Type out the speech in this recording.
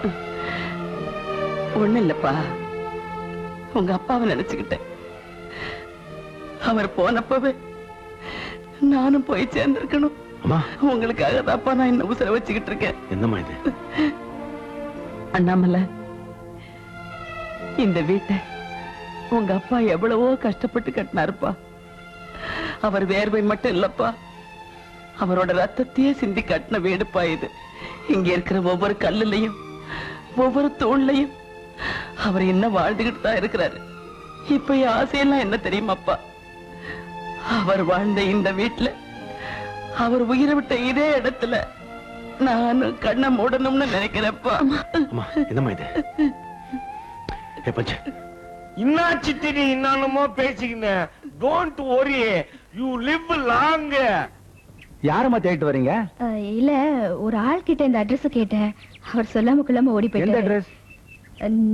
ஒண்ணு இல்லப்பா உங்க அப்பாவை நினைச்சுக்கிட்டேன் அவர் போனப்பவே நானும் போய் சேர்ந்திருக்கணும் அம்மா உங்களுக்காக தான்ப்பா நான் இன்னும் உசுர வச்சுக்கிட்டு இருக்கேன் என்னம்மா இது அண்ணாமலை இந்த வீட்டை உங்க அப்பா எவ்வளவோ கஷ்டப்பட்டு கட்டினாருப்பா அவர் வேர்வை மட்டும் இல்லப்பா அவரோட ரத்தத்தையே சிந்தி கட்டின வீடுப்பா இது இங்க இருக்கிற ஒவ்வொரு கல்லுலயும் ஒவ்வொரு தூண்லையும் அவர் இன்னும் வாழ்ந்துகிட்டு தான் இருக்கிறாரு இப்ப என் ஆசையெல்லாம் என்ன தெரியுமாப்பா அவர் வாழ்ந்த இந்த வீட்டுல அவர் உயிரை விட்ட இதே இடத்துல நானும் கண்ணை மூடணும்னு நினைக்கிறேன்ப்பா அம்மா என்னம்மா இது ஏ பஞ்ச இன்னாச்சி திரி இன்னமோ பேசிக்கினேன் don't worry you live long யாரம்மா தேடிட்டு வரீங்க அஹ், இல்ல ஒரு ஆள் கிட்ட இந்த அட்ரஸ் கேட்டேன் அவர் சொல்லாம கொள்ளாம ஓடி எந்த போயிட்டாரு அட்ரஸ் அஹ்,